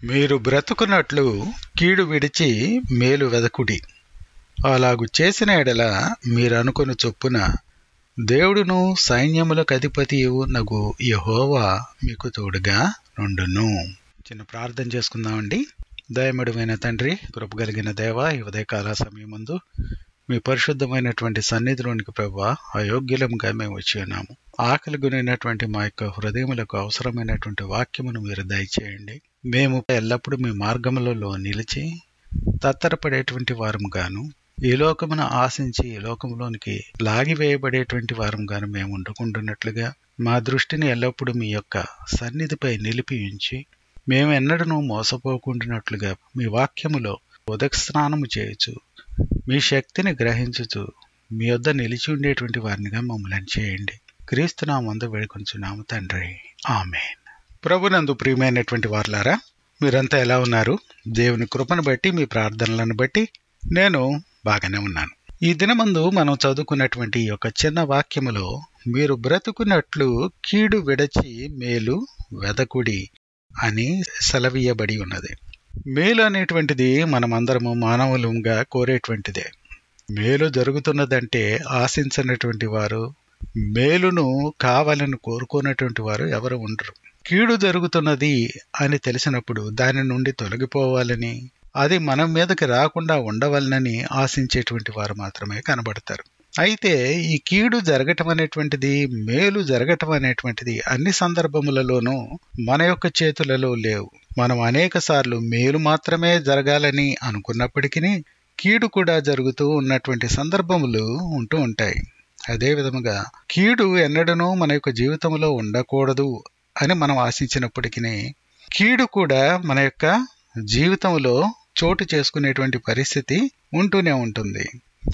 మీరు బ్రతుకున్నట్లు కీడు విడిచి మేలు వెదకుడి అలాగు చేసిన ఎడల మీరు అనుకుని చొప్పున దేవుడును సైన్యములకు అధిపతియు నగు యహోవా మీకు తోడుగా నుండును చిన్న ప్రార్థన చేసుకుందామండి దయమడుమైన తండ్రి కృప కలిగిన దేవ ఈ ఉదయకాల సమయమందు మీ పరిశుద్ధమైనటువంటి సన్నిధిలోనికి ప్రభా అయోగ్యులంగా మేము వచ్చి ఉన్నాము ఆకలి గునైనటువంటి మా యొక్క హృదయములకు అవసరమైనటువంటి వాక్యమును మీరు దయచేయండి మేము ఎల్లప్పుడూ మీ మార్గములలో నిలిచి తత్తరపడేటువంటి వారం గాను ఈ లోకమును ఆశించి ఈ లోకంలోనికి లాగివేయబడేటువంటి వారం గాను మేము వండుకుంటున్నట్లుగా మా దృష్టిని ఎల్లప్పుడూ మీ యొక్క సన్నిధిపై నిలిపి ఉంచి మేము ఎన్నడూ మోసపోకుండానట్లుగా మీ వాక్యములో ఉదక స్నానము చేయొచ్చు మీ శక్తిని గ్రహించుచు మీ వద్ద నిలిచి ఉండేటువంటి వారినిగా మమ్మల్ని చేయండి క్రీస్తు నామందు వేడుకొంచున్నాము తండ్రి ఆమెన్ ప్రభునందు ప్రియమైనటువంటి వారులారా మీరంతా ఎలా ఉన్నారు దేవుని కృపను బట్టి మీ ప్రార్థనలను బట్టి నేను బాగానే ఉన్నాను ఈ దినమందు మనం చదువుకున్నటువంటి ఈ యొక్క చిన్న వాక్యములో మీరు బ్రతుకున్నట్లు కీడు విడచి మేలు వెదకుడి అని సెలవీయబడి ఉన్నది మేలు అనేటువంటిది మనమందరము మానవులంగా కోరేటువంటిదే మేలు జరుగుతున్నదంటే ఆశించినటువంటి వారు మేలును కావాలని కోరుకున్నటువంటి వారు ఎవరు ఉండరు కీడు జరుగుతున్నది అని తెలిసినప్పుడు దాని నుండి తొలగిపోవాలని అది మనం మీదకి రాకుండా ఉండవలనని ఆశించేటువంటి వారు మాత్రమే కనబడతారు అయితే ఈ కీడు జరగటం అనేటువంటిది మేలు జరగటం అనేటువంటిది అన్ని సందర్భములలోనూ మన యొక్క చేతులలో లేవు మనం అనేక సార్లు మేలు మాత్రమే జరగాలని అనుకున్నప్పటికీ కీడు కూడా జరుగుతూ ఉన్నటువంటి సందర్భములు ఉంటూ ఉంటాయి అదే విధముగా కీడు ఎన్నడనూ మన యొక్క జీవితంలో ఉండకూడదు అని మనం ఆశించినప్పటికీ కీడు కూడా మన యొక్క జీవితంలో చోటు చేసుకునేటువంటి పరిస్థితి ఉంటూనే ఉంటుంది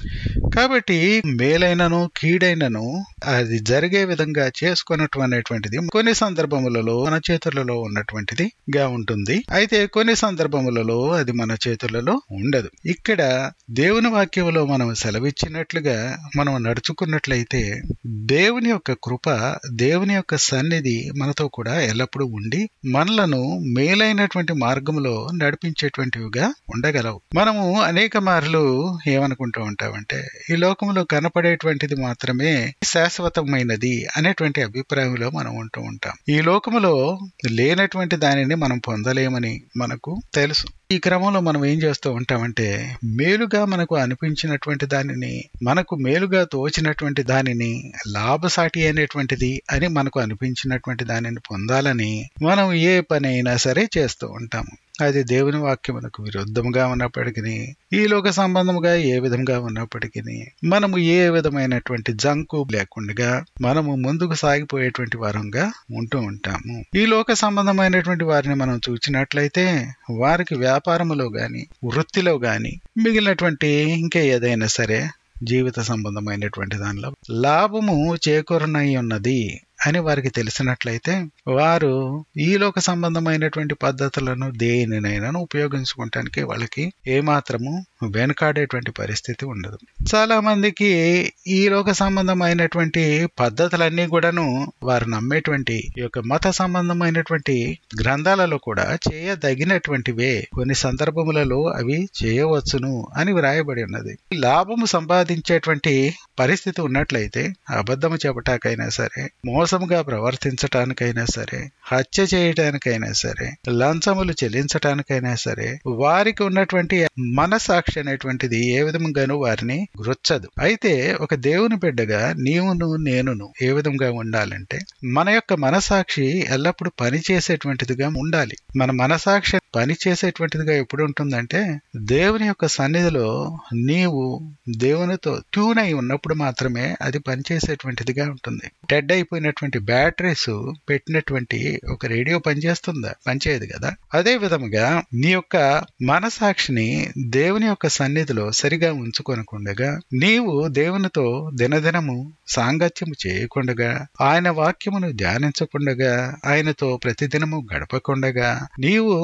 కాబట్టి మేలైనను కీడైనను అది జరిగే విధంగా చేసుకునటం అనేటువంటిది కొన్ని సందర్భములలో మన చేతులలో ఉన్నటువంటిది గా ఉంటుంది అయితే కొన్ని సందర్భములలో అది మన చేతులలో ఉండదు ఇక్కడ దేవుని వాక్యంలో మనం సెలవిచ్చినట్లుగా మనం నడుచుకున్నట్లయితే దేవుని యొక్క కృప దేవుని యొక్క సన్నిధి మనతో కూడా ఎల్లప్పుడూ ఉండి మనలను మేలైనటువంటి మార్గంలో నడిపించేటువంటివిగా ఉండగలవు మనము అనేక మార్లు ఏమనుకుంటూ ఉంటామంటే ఈ లోకంలో కనపడేటువంటిది మాత్రమే శాశ్వతమైనది అనేటువంటి అభిప్రాయంలో మనం ఉంటూ ఉంటాం ఈ లోకములో లేనటువంటి దానిని మనం పొందలేమని మనకు తెలుసు ఈ క్రమంలో మనం ఏం చేస్తూ ఉంటామంటే మేలుగా మనకు అనిపించినటువంటి దానిని మనకు మేలుగా తోచినటువంటి దానిని లాభసాటి అనేటువంటిది అని మనకు అనిపించినటువంటి దానిని పొందాలని మనం ఏ పని అయినా సరే చేస్తూ ఉంటాము అది దేవుని వాక్యమునకు విరుద్ధముగా ఉన్నప్పటికీ ఈ లోక సంబంధముగా ఏ విధంగా ఉన్నప్పటికీ మనము ఏ విధమైనటువంటి జంకు లేకుండా మనము ముందుకు సాగిపోయేటువంటి వారంగా ఉంటూ ఉంటాము ఈ లోక సంబంధమైనటువంటి వారిని మనం చూచినట్లయితే వారికి వ్యాపారములో గాని వృత్తిలో గాని మిగిలినటువంటి ఇంకా ఏదైనా సరే జీవిత సంబంధమైనటువంటి దానిలో లాభము చేకూరనై ఉన్నది అని వారికి తెలిసినట్లయితే వారు ఈ లోక సంబంధమైనటువంటి పద్ధతులను దేనినైనా ఉపయోగించుకోవటానికి వాళ్ళకి ఏమాత్రము వెనుకాడేటువంటి పరిస్థితి ఉండదు చాలా మందికి ఈ లోక సంబంధమైనటువంటి పద్ధతులన్నీ కూడాను వారు నమ్మేటువంటి ఈ యొక్క మత సంబంధమైనటువంటి గ్రంథాలలో కూడా చేయదగినటువంటివే కొన్ని సందర్భములలో అవి చేయవచ్చును అని వ్రాయబడి ఉన్నది లాభము సంపాదించేటువంటి పరిస్థితి ఉన్నట్లయితే అబద్ధము చెప్పటాకైనా సరే మోసముగా ప్రవర్తించటానికైనా సరే హత్య చేయటానికైనా సరే లంచములు చెల్లించటానికైనా సరే వారికి ఉన్నటువంటి మనసాక్షి అనేటువంటిది ఏ విధంగానూ వారిని గురొచ్చదు అయితే ఒక దేవుని బిడ్డగా నీవును నేనును ఏ విధంగా ఉండాలంటే మన యొక్క మనసాక్షి ఎల్లప్పుడూ పనిచేసేటువంటిదిగా ఉండాలి మన మనసాక్షి పని చేసేటువంటిదిగా ఎప్పుడు ఉంటుందంటే దేవుని యొక్క సన్నిధిలో నీవు దేవునితో ట్యూన్ అయి ఉన్నప్పుడు మాత్రమే అది పనిచేసేటువంటిదిగా ఉంటుంది డెడ్ అయిపోయినటువంటి బ్యాటరీస్ పెట్టినటువంటి ఒక రేడియో పనిచేస్తుందా పనిచేయదు కదా అదే విధముగా నీ యొక్క మనసాక్షిని దేవుని యొక్క సన్నిధిలో సరిగా ఉంచుకొనకుండగా నీవు దేవునితో దినదినము సాంగత్యము చేయకుండగా ఆయన వాక్యమును ధ్యానించకుండగా ఆయనతో ప్రతిదినము గడపకుండగా నీవు మనస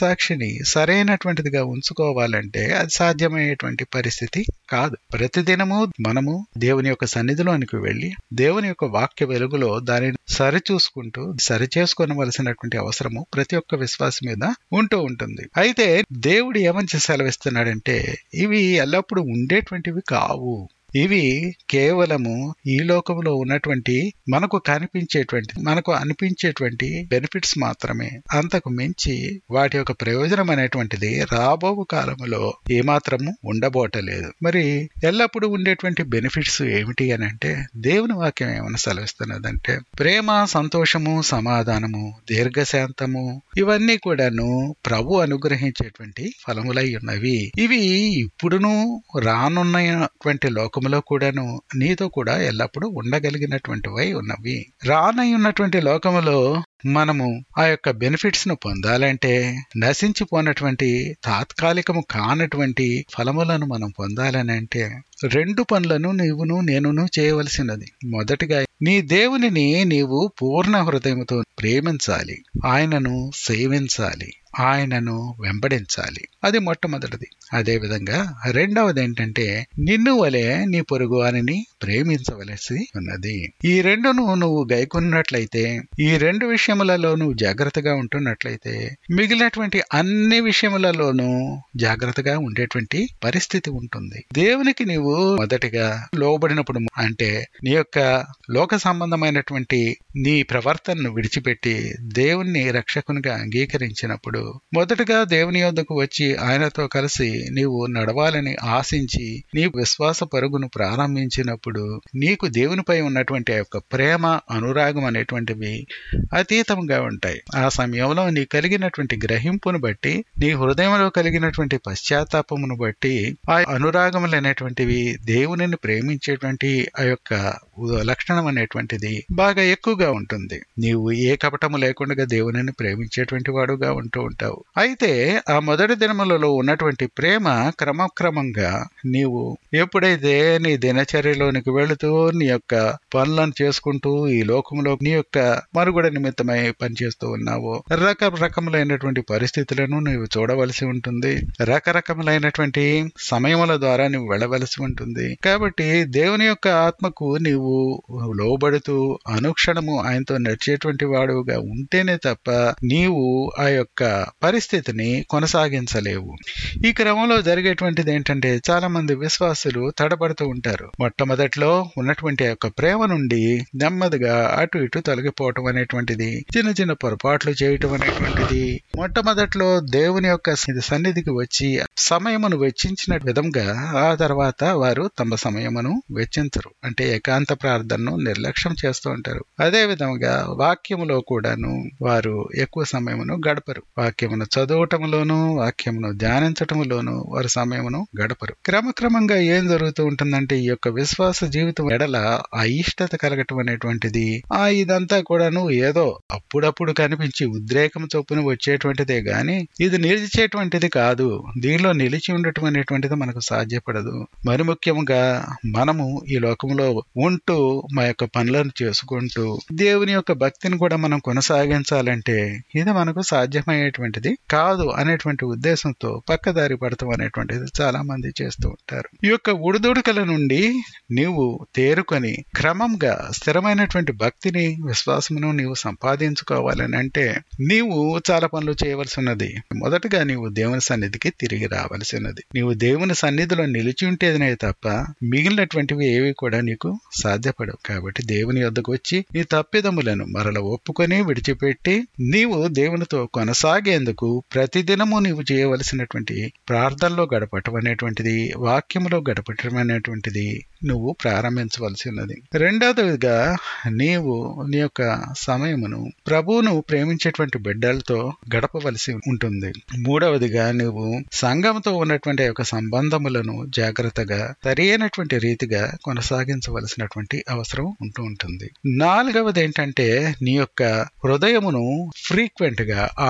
మనస్సాక్షిని సరైనటువంటిదిగా ఉంచుకోవాలంటే అది సాధ్యమయ్యేటువంటి పరిస్థితి కాదు ప్రతిదినము మనము దేవుని యొక్క సన్నిధిలోనికి వెళ్ళి దేవుని యొక్క వాక్య వెలుగులో దానిని సరిచూసుకుంటూ సరి చేసుకోవలసినటువంటి అవసరము ప్రతి ఒక్క విశ్వాసం మీద ఉంటూ ఉంటుంది అయితే దేవుడు ఏమని సెలవిస్తున్నాడంటే ఇవి ఎల్లప్పుడూ ఉండేటువంటివి కావు ఇవి కేవలము ఈ లోకంలో ఉన్నటువంటి మనకు కనిపించేటువంటి మనకు అనిపించేటువంటి బెనిఫిట్స్ మాత్రమే అంతకు మించి వాటి యొక్క ప్రయోజనం అనేటువంటిది రాబో కాలంలో ఏమాత్రము ఉండబోటలేదు మరి ఎల్లప్పుడూ ఉండేటువంటి బెనిఫిట్స్ ఏమిటి అని అంటే దేవుని వాక్యం ఏమైనా సెలవిస్తున్నదంటే ప్రేమ సంతోషము సమాధానము దీర్ఘశాంతము ఇవన్నీ కూడాను ప్రభు అనుగ్రహించేటువంటి ఫలములై ఉన్నవి ఇవి ఇప్పుడును రానున్నటువంటి లోకములో కూడాను నీతో కూడా ఎల్లప్పుడూ ఉండగలిగినటువంటివై ఉన్నవి రానై ఉన్నటువంటి లోకములో మనము ఆ యొక్క బెనిఫిట్స్ ను పొందాలంటే నశించిపోయినటువంటి తాత్కాలికము కానటువంటి ఫలములను మనం పొందాలని అంటే రెండు పనులను నీవును నేనును చేయవలసినది మొదటిగా నీ దేవునిని నీవు పూర్ణ హృదయముతో ప్రేమించాలి ఆయనను సేవించాలి ఆయనను వెంబడించాలి అది మొట్టమొదటిది అదేవిధంగా రెండవది ఏంటంటే నిన్ను వలె నీ పొరుగు వారిని ప్రేమించవలసి ఉన్నది ఈ రెండును నువ్వు గైకొన్నట్లయితే ఈ రెండు విషయములలో నువ్వు జాగ్రత్తగా ఉంటున్నట్లయితే మిగిలినటువంటి అన్ని విషయములలోనూ జాగ్రత్తగా ఉండేటువంటి పరిస్థితి ఉంటుంది దేవునికి నీవు మొదటిగా లోబడినప్పుడు అంటే నీ యొక్క లోక సంబంధమైనటువంటి నీ ప్రవర్తనను విడిచిపెట్టి దేవుణ్ణి రక్షకునిగా అంగీకరించినప్పుడు మొదటగా దేవుని యొద్దకు వచ్చి ఆయనతో కలిసి నీవు నడవాలని ఆశించి నీ విశ్వాస పరుగును ప్రారంభించినప్పుడు నీకు దేవునిపై ఉన్నటువంటి ఆ యొక్క ప్రేమ అనురాగం అనేటువంటివి అతీతంగా ఉంటాయి ఆ సమయంలో నీ కలిగినటువంటి గ్రహింపును బట్టి నీ హృదయంలో కలిగినటువంటి పశ్చాత్తాపమును బట్టి ఆ అనురాగములు అనేటువంటివి దేవునిని ప్రేమించేటువంటి ఆ యొక్క లక్షణం అనేటువంటిది బాగా ఎక్కువగా ఉంటుంది నీవు ఏ కపటము లేకుండా దేవునిని ప్రేమించేటువంటి వాడుగా ఉంటూ ఉంటావు అయితే ఆ మొదటి దినములలో ఉన్నటువంటి ప్రేమ క్రమక్రమంగా నీవు ఎప్పుడైతే నీ దినచర్యలోనికి వెళుతూ నీ యొక్క పనులను చేసుకుంటూ ఈ లోకంలో నీ యొక్క మరుగుడ నిమిత్తమై పనిచేస్తూ ఉన్నావో రకరకములైనటువంటి పరిస్థితులను నీవు చూడవలసి ఉంటుంది రకరకములైనటువంటి సమయముల ద్వారా నువ్వు వెళ్ళవలసి ఉంటుంది కాబట్టి దేవుని యొక్క ఆత్మకు నీవు లోబడుతూ అనుక్షణము ఆయనతో నడిచేటువంటి వాడుగా ఉంటేనే తప్ప నీవు ఆ యొక్క పరిస్థితిని కొనసాగించలేవు ఈ క్రమంలో జరిగేటువంటిది ఏంటంటే చాలా మంది విశ్వాసులు తడబడుతూ ఉంటారు మొట్టమొదట్లో ఉన్నటువంటి ఆ యొక్క ప్రేమ నుండి నెమ్మదిగా అటు ఇటు తొలగిపోవటం అనేటువంటిది చిన్న చిన్న పొరపాట్లు చేయటం అనేటువంటిది మొట్టమొదట్లో దేవుని యొక్క సన్నిధికి వచ్చి సమయమును వెచ్చించిన విధంగా ఆ తర్వాత వారు తమ సమయమును వెచ్చించరు అంటే ఏకాంత ప్రార్థనను నిర్లక్ష్యం చేస్తూ ఉంటారు అదే విధంగా వాక్యములో కూడాను వారు ఎక్కువ సమయమును గడపరు వాక్యమును చదవటంలోను వాక్యమును ధ్యానించటంలోను వారి సమయమును గడపరు క్రమక్రమంగా ఏం జరుగుతూ ఉంటుందంటే ఈ యొక్క విశ్వాస జీవితం ఎడల అయిష్టత కలగటం అనేటువంటిది ఆ ఇదంతా కూడాను ఏదో అప్పుడప్పుడు కనిపించి ఉద్రేకం చొప్పున వచ్చేటువంటిదే గాని ఇది నిలిచేటువంటిది కాదు దీనిలో నిలిచి ఉండటం అనేటువంటిది మనకు సాధ్యపడదు మరి ముఖ్యంగా మనము ఈ లోకంలో ఉంటూ మా యొక్క పనులను చేసుకుంటూ దేవుని యొక్క భక్తిని కూడా మనం కొనసాగించాలంటే ఇది మనకు సాధ్యమయ్యేటువంటిది కాదు అనేటువంటి ఉద్దేశంతో పక్కదారి పడతాం అనేటువంటిది చాలా మంది చేస్తూ ఉంటారు ఈ యొక్క ఉడుదుడుకల నుండి నీవు తేరుకొని క్రమంగా స్థిరమైనటువంటి భక్తిని విశ్వాసమును నీవు సంపాదించుకోవాలని అంటే నీవు చాలా పనులు చేయవలసి ఉన్నది మొదటగా నీవు దేవుని సన్నిధికి తిరిగి రావలసి ఉన్నది నీవు దేవుని సన్నిధిలో నిలిచి ఉంటేనే తప్ప మిగిలినటువంటివి ఏవి కూడా నీకు సాధ్యపడవు కాబట్టి దేవుని వద్దకు వచ్చి నీ తప్పిదములను మరల ఒప్పుకొని విడిచిపెట్టి నీవు దేవునితో కొనసాగేందుకు ప్రతిదినము నీవు చేయవలసినటువంటి ప్రార్థనలో గడపటం అనేటువంటిది వాక్యములో గడపటం అనేటువంటిది నువ్వు ప్రారంభించవలసి ఉన్నది రెండవదిగా నీవు నీ యొక్క సమయమును ప్రభువును ప్రేమించేటువంటి బిడ్డలతో గడపవలసి ఉంటుంది మూడవదిగా నువ్వు సంఘంతో ఉన్నటువంటి యొక్క సంబంధములను జాగ్రత్తగా సరైనటువంటి రీతిగా కొనసాగించవలసినటువంటి అవసరం ఉంటూ ఉంటుంది నాలుగవది ఏంటంటే నీ యొక్క హృదయమును ఫ్రీక్వెంట్ గా ఆడిట్స్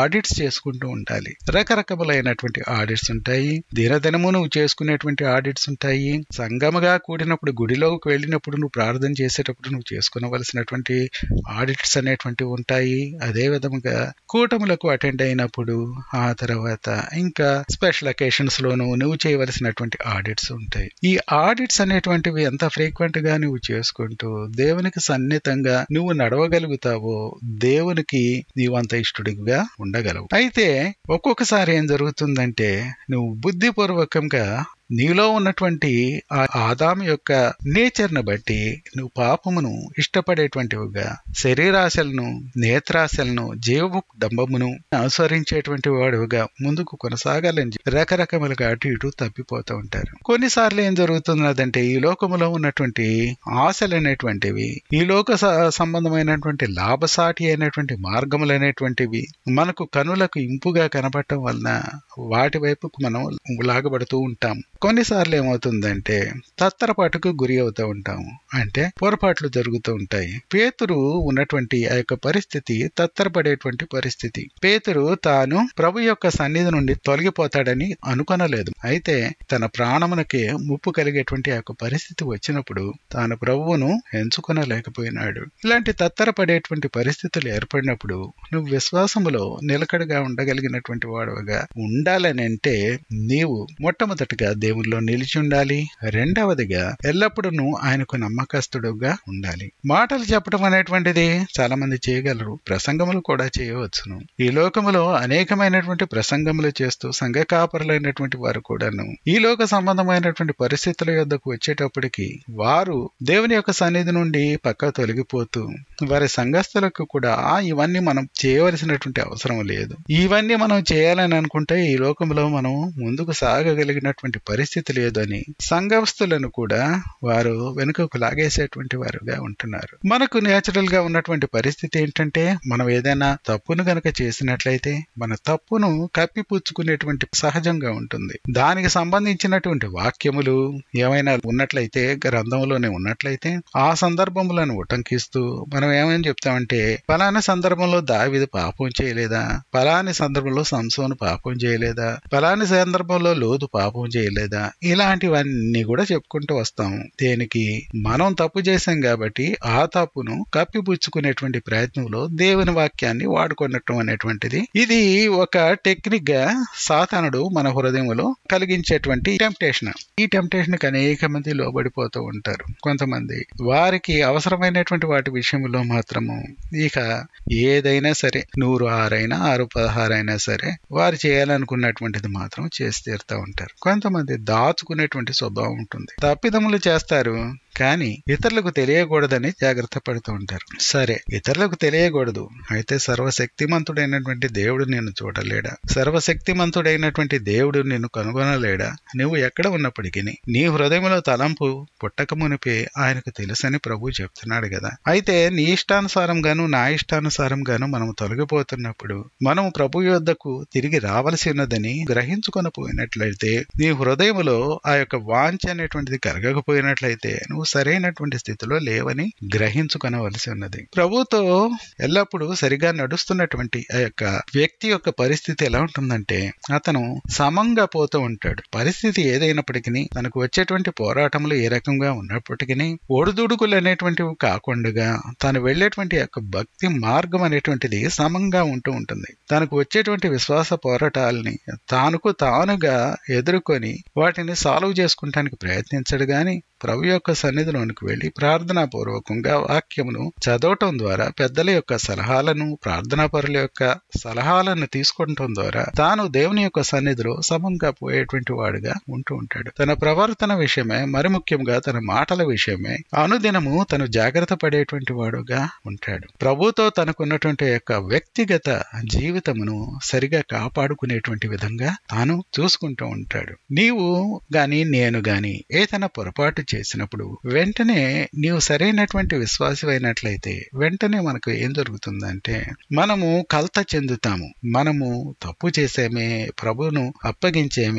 చేసుకుంటూ ఉండాలి రకరకములైనటువంటి ఆడిట్స్ ఉంటాయి దినదినము నువ్వు చేసుకునేటువంటి ఆడిట్స్ ఉంటాయి సంగముగా కూడినప్పుడు గుడిలోకి వెళ్ళినప్పుడు నువ్వు ప్రార్థన చేసేటప్పుడు నువ్వు చేసుకునవలసినటువంటి ఆడిట్స్ అనేటువంటివి ఉంటాయి అదే విధముగా కూటములకు అటెండ్ అయినప్పుడు ఆ తర్వాత ఇంకా స్పెషల్ అకేషన్స్ లోను నువ్వు చేయవలసినటువంటి ఆడిట్స్ ఉంటాయి ఈ ఆడిట్స్ అనేటువంటివి ఎంత ఫ్రీక్వెంట్ గా నువ్వు చేసుకుంటూ దేవునికి సన్నిహితంగా నువ్వు నడవగలుగుతావో దేవునికి నీవంత ఇష్టడిగా ఉండగలవు అయితే ఒక్కొక్కసారి ఏం జరుగుతుందంటే నువ్వు బుద్ధిపూర్వకంగా నీలో ఉన్నటువంటి ఆ ఆదాము యొక్క నేచర్ ను బట్టి నువ్వు పాపమును ఇష్టపడేటువంటివిగా శరీరాశలను నేత్రాశలను జీవ డంబమును అనుసరించేటువంటి వాడుగా ముందుకు కొనసాగాలని రకరకములుగా అటు ఇటు తప్పిపోతూ ఉంటారు కొన్నిసార్లు ఏం జరుగుతున్నదంటే ఈ లోకములో ఉన్నటువంటి ఆశలు అనేటువంటివి ఈ లోక సంబంధమైనటువంటి లాభసాటి అయినటువంటి మార్గములు అనేటువంటివి మనకు కనులకు ఇంపుగా కనపడటం వలన వాటి వైపుకు మనం లాగబడుతూ ఉంటాం కొన్నిసార్లు ఏమవుతుందంటే తత్తరపాటుకు గురి అవుతూ ఉంటాము అంటే పొరపాట్లు జరుగుతూ ఉంటాయి పేతురు ఉన్నటువంటి ఆ యొక్క పరిస్థితి తత్తరపడేటువంటి పరిస్థితి పేతురు తాను ప్రభు యొక్క సన్నిధి నుండి తొలగిపోతాడని అనుకొనలేదు అయితే తన ప్రాణమునకే ముప్పు కలిగేటువంటి ఆ యొక్క పరిస్థితి వచ్చినప్పుడు తాను ప్రభువును ఎంచుకొనలేకపోయినాడు ఇలాంటి తత్తరపడేటువంటి పరిస్థితులు ఏర్పడినప్పుడు నువ్వు విశ్వాసములో నిలకడగా ఉండగలిగినటువంటి వాడుగా ఉండాలని అంటే నీవు మొట్టమొదటిగా దేవుల్లో నిలిచి ఉండాలి రెండవదిగా ఎల్లప్పుడూ ఆయనకు నమ్మకస్తుడుగా ఉండాలి మాటలు చెప్పడం అనేటువంటిది చాలా మంది చేయగలరు ప్రసంగములు కూడా చేయవచ్చును ఈ లోకములో అనేకమైనటువంటి ప్రసంగములు చేస్తూ సంఘ కాపరులైనటువంటి వారు కూడాను ఈ లోక సంబంధమైనటువంటి పరిస్థితుల యొద్దకు వచ్చేటప్పటికి వారు దేవుని యొక్క సన్నిధి నుండి పక్క తొలగిపోతూ వారి సంఘస్థులకు కూడా ఇవన్నీ మనం చేయవలసినటువంటి అవసరం లేదు ఇవన్నీ మనం చేయాలని అనుకుంటే ఈ లోకంలో మనం ముందుకు సాగగలిగినటువంటి పరిస్థితి లేదని సంఘస్థులను కూడా వారు వెనుకకు లాగేసేటువంటి వారుగా ఉంటున్నారు మనకు నేచురల్ గా ఉన్నటువంటి పరిస్థితి ఏంటంటే మనం ఏదైనా తప్పును గనక చేసినట్లయితే మన తప్పును కప్పిపుచ్చుకునేటువంటి సహజంగా ఉంటుంది దానికి సంబంధించినటువంటి వాక్యములు ఏమైనా ఉన్నట్లయితే గ్రంథంలోనే ఉన్నట్లయితే ఆ సందర్భములను ఉటంకిస్తూ మనం ఏమని చెప్తామంటే ఫలానా సందర్భంలో దావిది పాపం చేయలేదా ఫలాని సందర్భంలో సంసోను పాపం చేయలేదా ఫలాని సందర్భంలో లోతు పాపం చేయలేదా ఇలాంటివన్నీ కూడా చెప్పుకుంటూ వస్తాము దేనికి మనం తప్పు చేశాం కాబట్టి ఆ తప్పును కప్పిపుచ్చుకునేటువంటి ప్రయత్నంలో దేవుని వాక్యాన్ని వాడుకునటం అనేటువంటిది ఇది ఒక టెక్నిక్ గా సాతానుడు మన హృదయంలో కలిగించేటువంటి టెంప్టేషన్ ఈ టెంప్టేషన్ కి అనేక మంది లోబడిపోతూ ఉంటారు కొంతమంది వారికి అవసరమైనటువంటి వాటి విషయంలో మాత్రము ఇక ఏదైనా సరే నూరు ఆరైనా ఆరు పదహారైనా సరే వారు చేయాలనుకున్నటువంటిది మాత్రం చేసి తీరుతూ ఉంటారు కొంతమంది దాచుకునేటువంటి స్వభావం ఉంటుంది తప్పిదములు చేస్తారు కానీ ఇతరులకు తెలియకూడదని జాగ్రత్త పడుతూ ఉంటారు సరే ఇతరులకు తెలియకూడదు అయితే సర్వశక్తిమంతుడైనటువంటి దేవుడు నిన్ను చూడలేడా సర్వశక్తిమంతుడైనటువంటి దేవుడు నిన్ను కనుగొనలేడా నువ్వు ఎక్కడ ఉన్నప్పటికీ నీ హృదయంలో తలంపు పుట్టక మునిపే ఆయనకు తెలుసని ప్రభు చెప్తున్నాడు కదా అయితే నీ ఇష్టానుసారంగాను నా ఇష్టానుసారంగాను మనం తొలగిపోతున్నప్పుడు మనం ప్రభు యొద్దకు తిరిగి రావలసి ఉన్నదని గ్రహించుకొనపోయినట్లయితే నీ హృదయములో ఆ యొక్క వాంఛ అనేటువంటిది కరగకపోయినట్లయితే నువ్వు సరైనటువంటి స్థితిలో లేవని గ్రహించుకొనవలసి ఉన్నది ప్రభుతో ఎల్లప్పుడూ సరిగా నడుస్తున్నటువంటి ఆ యొక్క వ్యక్తి యొక్క పరిస్థితి ఎలా ఉంటుందంటే అతను సమంగా పోతూ ఉంటాడు పరిస్థితి ఏదైనప్పటికీ తనకు వచ్చేటువంటి పోరాటములు ఏ రకంగా ఉన్నప్పటికీ ఒడిదుడుకులు అనేటువంటివి కాకుండా తాను వెళ్ళేటువంటి యొక్క భక్తి మార్గం అనేటువంటిది సమంగా ఉంటూ ఉంటుంది తనకు వచ్చేటువంటి విశ్వాస పోరాటాలని తానుకు తానుగా ఎదుర్కొని వాటిని సాల్వ్ చేసుకుంటానికి ప్రయత్నించడు గాని ప్రభు యొక్క సన్నిధిలోనికి వెళ్లి ప్రార్థనా పూర్వకంగా వాక్యమును చదవటం ద్వారా పెద్దల యొక్క సలహాలను ప్రార్థనా పరుల యొక్క సలహాలను తీసుకోవటం ద్వారా తాను దేవుని యొక్క సన్నిధిలో సమంగా పోయేటువంటి వాడుగా ఉంటూ ఉంటాడు తన ప్రవర్తన విషయమే మరి ముఖ్యంగా తన మాటల విషయమే అనుదినము తను జాగ్రత్త పడేటువంటి వాడుగా ఉంటాడు ప్రభుతో తనకున్నటువంటి యొక్క వ్యక్తిగత జీవితమును సరిగా కాపాడుకునేటువంటి విధంగా తాను చూసుకుంటూ ఉంటాడు నీవు గాని నేను గాని ఏదైనా పొరపాటు చేసినప్పుడు వెంటనే నీవు సరైనటువంటి విశ్వాసం అయినట్లయితే వెంటనే మనకు ఏం జరుగుతుందంటే మనము కలత చెందుతాము మనము తప్పు చేసేమే ప్రభును అప్పగించేమే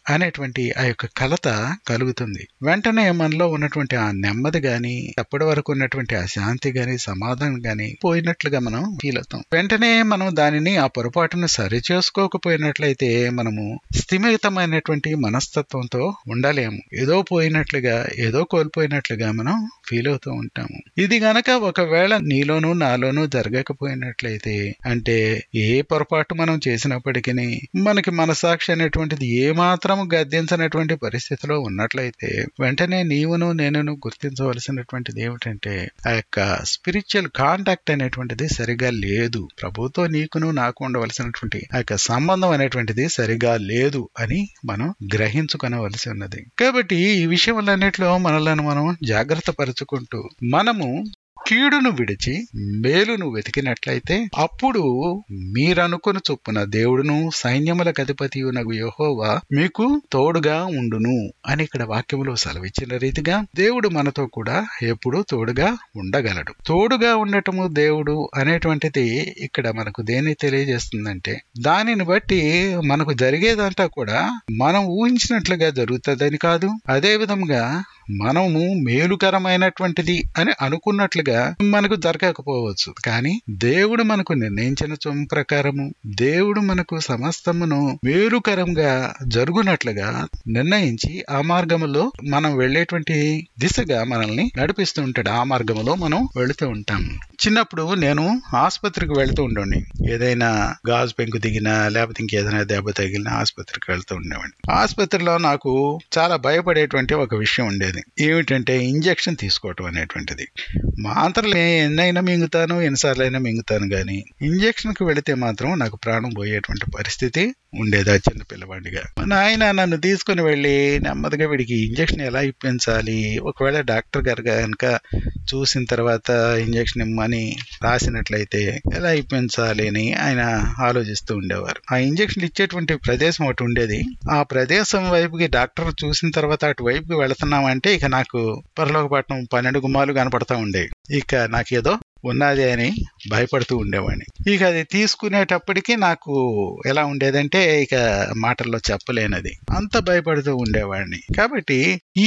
అనేటువంటి ఆ యొక్క కలత కలుగుతుంది వెంటనే మనలో ఉన్నటువంటి ఆ నెమ్మది గాని అప్పటి వరకు ఉన్నటువంటి ఆ శాంతి గాని సమాధానం గాని పోయినట్లుగా మనం ఫీల్ అవుతాం వెంటనే మనం దానిని ఆ పొరపాటును సరి చేసుకోకపోయినట్లయితే మనము స్థిమితమైనటువంటి మనస్తత్వంతో ఉండలేము ఏదో పోయినట్లుగా ఏదో కోల్పోయినట్లుగా మనం ఫీల్ అవుతూ ఉంటాము ఇది గనక ఒకవేళ నీలోనూ నాలోనూ జరగకపోయినట్లయితే అంటే ఏ పొరపాటు మనం చేసినప్పటికీ మనకి మనసాక్షి అనేటువంటిది ఏ మాత్రం గద్దించనటువంటి పరిస్థితిలో ఉన్నట్లయితే వెంటనే నీవును నేనును గుర్తించవలసినటువంటిది ఏమిటంటే ఆ యొక్క స్పిరిచువల్ కాంటాక్ట్ అనేటువంటిది సరిగా లేదు ప్రభుతో నీకును నాకు ఉండవలసినటువంటి ఆ యొక్క సంబంధం అనేటువంటిది సరిగా లేదు అని మనం గ్రహించుకొనవలసి ఉన్నది కాబట్టి ఈ విషయములన్నిటిలో మనలను మనం జాగ్రత్త పరుచుకుంటూ మనము కీడును విడిచి మేలును వెతికినట్లయితే అప్పుడు మీరనుకుని చొప్పున దేవుడును సైన్యములకు అధిపతి నగు యహోవా మీకు తోడుగా ఉండును అని ఇక్కడ వాక్యములో సెలవిచ్చిన రీతిగా దేవుడు మనతో కూడా ఎప్పుడు తోడుగా ఉండగలడు తోడుగా ఉండటము దేవుడు అనేటువంటిది ఇక్కడ మనకు దేన్ని తెలియజేస్తుందంటే దానిని బట్టి మనకు జరిగేదంతా కూడా మనం ఊహించినట్లుగా జరుగుతుందని కాదు అదే విధంగా మనము మేలుకరమైనటువంటిది అని అనుకున్నట్లుగా మనకు జరగకపోవచ్చు కానీ దేవుడు మనకు నిర్ణయించిన చొమ్ము ప్రకారము దేవుడు మనకు సమస్తమును మేలుకరంగా జరుగునట్లుగా నిర్ణయించి ఆ మార్గములో మనం వెళ్ళేటువంటి దిశగా మనల్ని నడిపిస్తూ ఉంటాడు ఆ మార్గములో మనం వెళుతూ ఉంటాం చిన్నప్పుడు నేను ఆసుపత్రికి వెళ్తూ ఉండండి ఏదైనా గాజు పెంకు దిగినా లేకపోతే ఇంకేదైనా దెబ్బ తగిలినా ఆసుపత్రికి వెళ్తూ ఉండేవాడిని ఆసుపత్రిలో నాకు చాలా భయపడేటువంటి ఒక విషయం ఉండేది ఏమిటంటే ఇంజెక్షన్ తీసుకోవటం అనేటువంటిది మాత్రలు ఎన్నైనా మింగుతాను ఎన్నిసార్లు అయినా మింగుతాను కానీ ఇంజెక్షన్కి వెళితే మాత్రం నాకు ప్రాణం పోయేటువంటి పరిస్థితి ఉండేది ఆ చిన్న పిల్లవాడిగా మా నాయన నన్ను తీసుకుని వెళ్ళి నెమ్మదిగా వీడికి ఇంజెక్షన్ ఎలా ఇప్పించాలి ఒకవేళ డాక్టర్ గారు కనుక చూసిన తర్వాత ఇంజెక్షన్ ఇమ్మని రాసినట్లయితే ఎలా ఇప్పించాలి అని ఆయన ఆలోచిస్తూ ఉండేవారు ఆ ఇంజెక్షన్ ఇచ్చేటువంటి ప్రదేశం ఒకటి ఉండేది ఆ ప్రదేశం వైపుకి డాక్టర్ చూసిన తర్వాత అటు వైపుకి వెళుతున్నామంటే ఇక నాకు పరలోకపట్నం పన్నెండు గుమ్మాలు కనపడతా ఉండే ఇక నాకేదో ఉన్నది అని భయపడుతూ ఉండేవాడిని ఇక అది తీసుకునేటప్పటికి నాకు ఎలా ఉండేదంటే ఇక మాటల్లో చెప్పలేనది అంత భయపడుతూ ఉండేవాడిని కాబట్టి ఈ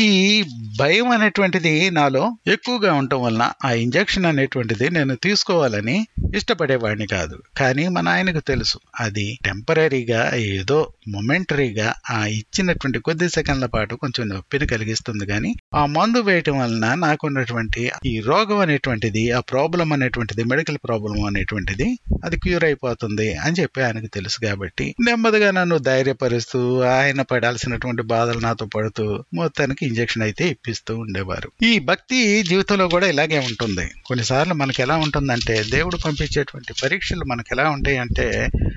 భయం అనేటువంటిది నాలో ఎక్కువగా ఉండటం వలన ఆ ఇంజెక్షన్ అనేటువంటిది నేను తీసుకోవాలని ఇష్టపడేవాడిని కాదు కానీ మా నాయనకు తెలుసు అది టెంపరీగా ఏదో మొమెంటరీగా ఆ ఇచ్చినటువంటి కొద్ది సెకండ్ల పాటు కొంచెం నొప్పిని కలిగిస్తుంది కానీ ఆ మందు వేయటం వలన నాకున్నటువంటి ఈ రోగం అనేటువంటిది ఆ ప్రాబ్లం అనేటువంటిది మెడికల్ ప్రాబ్లం అనేటువంటిది అది క్యూర్ అయిపోతుంది అని చెప్పి ఆయనకు తెలుసు కాబట్టి నెమ్మదిగా నన్ను ధైర్యపరుస్తూ ఆయన పడాల్సినటువంటి బాధలు నాతో పడుతూ మొత్తానికి ఇంజెక్షన్ అయితే ఇప్పిస్తూ ఉండేవారు ఈ భక్తి జీవితంలో కూడా ఇలాగే ఉంటుంది కొన్నిసార్లు మనకి ఎలా ఉంటుందంటే దేవుడు పంపించేటువంటి పరీక్షలు మనకి ఎలా ఉంటాయి అంటే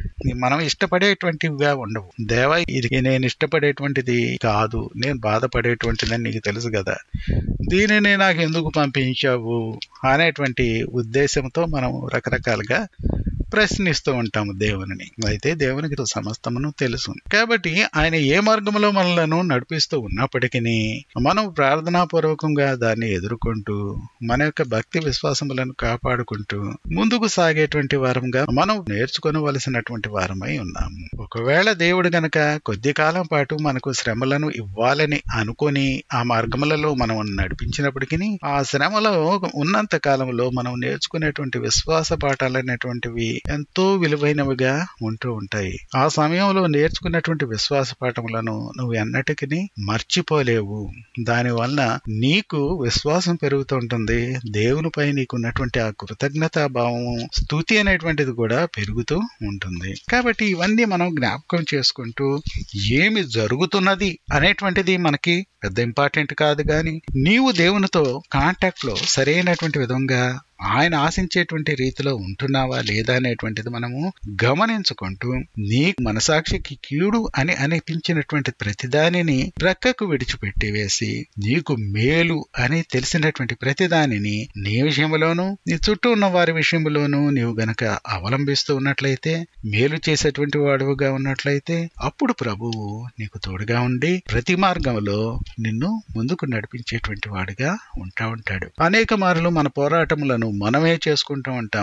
మనం ఇష్టపడేటువంటివిగా ఉండవు దేవ ఇది నేను ఇష్టపడేటువంటిది కాదు నేను బాధపడేటువంటిదని నీకు తెలుసు కదా దీనిని నాకు ఎందుకు పంపించావు అనేటువంటి ఉద్దేశంతో మనం రకరకాలుగా ప్రశ్నిస్తూ ఉంటాము దేవుని అయితే దేవునికి సమస్తమును తెలుసు కాబట్టి ఆయన ఏ మార్గంలో మనలను నడిపిస్తూ ఉన్నప్పటికీ మనం ప్రార్థనాపూర్వకంగా దాన్ని ఎదుర్కొంటూ మన యొక్క భక్తి విశ్వాసములను కాపాడుకుంటూ ముందుకు సాగేటువంటి వారంగా మనం నేర్చుకోవలసినటువంటి వారమై ఉన్నాము ఒకవేళ దేవుడు గనక కొద్ది కాలం పాటు మనకు శ్రమలను ఇవ్వాలని అనుకొని ఆ మార్గములలో మనం నడిపించినప్పటికీ ఆ శ్రమలో ఉన్నంత కాలంలో మనం నేర్చుకునేటువంటి విశ్వాస పాఠాలు అనేటువంటివి ఎంతో విలువైనవిగా ఉంటూ ఉంటాయి ఆ సమయంలో నేర్చుకున్నటువంటి విశ్వాస పాఠములను నువ్వు ఎన్నటికీ మర్చిపోలేవు దాని వలన నీకు విశ్వాసం పెరుగుతుంటుంది దేవునిపై నీకున్నటువంటి ఆ కృతజ్ఞతా భావము స్థుతి అనేటువంటిది కూడా పెరుగుతూ ఉంటుంది కాబట్టి ఇవన్నీ మనం జ్ఞాపకం చేసుకుంటూ ఏమి జరుగుతున్నది అనేటువంటిది మనకి పెద్ద ఇంపార్టెంట్ కాదు కానీ నీవు దేవునితో కాంటాక్ట్ లో సరైనటువంటి విధంగా ఆయన ఆశించేటువంటి రీతిలో ఉంటున్నావా లేదా అనేటువంటిది మనము గమనించుకుంటూ నీ మనసాక్షికి కీడు అని అనిపించినటువంటి ప్రతిదానిని ప్రక్కకు విడిచిపెట్టి వేసి నీకు మేలు అని తెలిసినటువంటి ప్రతిదానిని నీ విషయంలోనూ నీ చుట్టూ ఉన్న వారి విషయంలోనూ నీవు గనక అవలంబిస్తూ ఉన్నట్లయితే మేలు చేసేటువంటి వాడుగా ఉన్నట్లయితే అప్పుడు ప్రభువు నీకు తోడుగా ఉండి ప్రతి మార్గంలో నిన్ను ముందుకు నడిపించేటువంటి వాడుగా ఉంటా ఉంటాడు అనేక మార్లు మన పోరాటములను మనమే చేసుకుంటూ ఉంటాము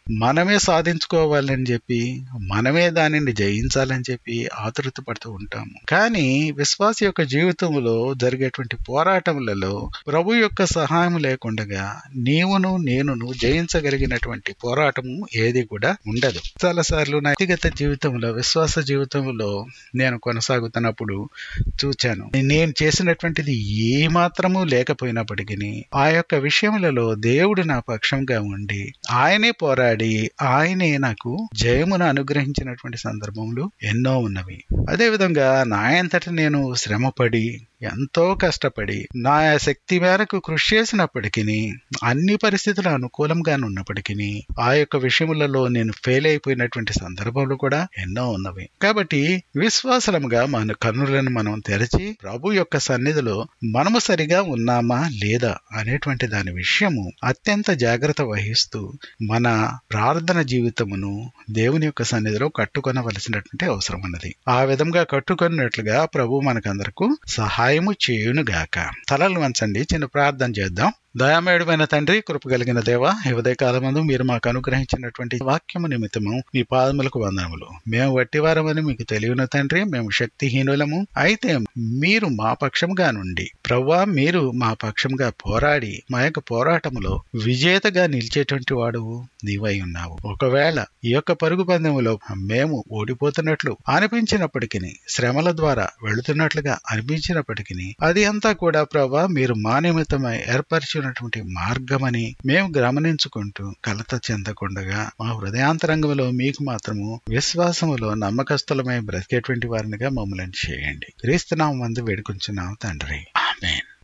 మనమే సాధించుకోవాలని చెప్పి మనమే దానిని జయించాలని చెప్పి ఆతృత పడుతూ ఉంటాము కానీ విశ్వాస యొక్క జీవితంలో జరిగేటువంటి పోరాటములలో ప్రభు యొక్క సహాయం లేకుండా నీవును నేనును జయించగలిగినటువంటి పోరాటము ఏది కూడా ఉండదు చాలాసార్లు నా వ్యక్తిగత జీవితంలో విశ్వాస జీవితంలో నేను కొనసాగుతున్నప్పుడు చూచాను నేను చేసినటువంటిది ఏ మాత్రము లేకపోయినప్పటికీ ఆ యొక్క విషయములలో దేవుడు నా పక్షంగా ఉండి ఆయనే పోరాడి ఆయనే నాకు జయమును అనుగ్రహించినటువంటి సందర్భములు ఎన్నో ఉన్నవి అదేవిధంగా నా అంతట నేను శ్రమపడి ఎంతో కష్టపడి నా శక్తి మేరకు కృషి చేసినప్పటికీ అన్ని పరిస్థితులు అనుకూలంగా ఉన్నప్పటికీ ఆ యొక్క విషయములలో నేను ఫెయిల్ అయిపోయినటువంటి సందర్భాలు కూడా ఎన్నో ఉన్నవి కాబట్టి విశ్వాసముగా మన కన్నులను మనం తెరచి ప్రభు యొక్క సన్నిధిలో మనము సరిగా ఉన్నామా లేదా అనేటువంటి దాని విషయము అత్యంత జాగ్రత్త వహిస్తూ మన ప్రార్థన జీవితమును దేవుని యొక్క సన్నిధిలో కట్టుకొనవలసినటువంటి అవసరం ఉన్నది ఆ విధంగా కట్టుకున్నట్లుగా ప్రభు మనకందరకు సహాయము చేయునుగాక తలలు వంచండి చిన్న ప్రార్థన చేద్దాం దయామేడుమైన తండ్రి కృప కలిగిన దేవ ఉదయ కాలమందు మీరు మాకు అనుగ్రహించినటువంటి వాక్యము నిమిత్తము మీ పాదములకు వందనములు మేము వట్టివారమని మీకు తెలియను తండ్రి మేము శక్తిహీనులము అయితే మీరు మా పక్షంగా నుండి ప్రవ్వా మీరు మా పక్షంగా పోరాడి మా యొక్క పోరాటములో విజేతగా నిలిచేటువంటి వాడు నీవై ఉన్నావు ఒకవేళ ఈ యొక్క పరుగు పందెములో మేము ఓడిపోతున్నట్లు అనిపించినప్పటికీ శ్రమల ద్వారా వెళుతున్నట్లుగా అనిపించినప్పటికీ అది అంతా కూడా ప్రభా మీరు మా నిమిత్తమై ఏర్పరిచి ఉన్నటువంటి మార్గమని మేము గమనించుకుంటూ కలత చెందకుండగా మా హృదయాంతరంగంలో మీకు మాత్రము విశ్వాసములో నమ్మకస్తులమై బ్రతికేటువంటి వారినిగా మమ్మల్ని చేయండి క్రీస్తునామం మందు వేడుకుంటున్నాం తండ్రి ఆమెన్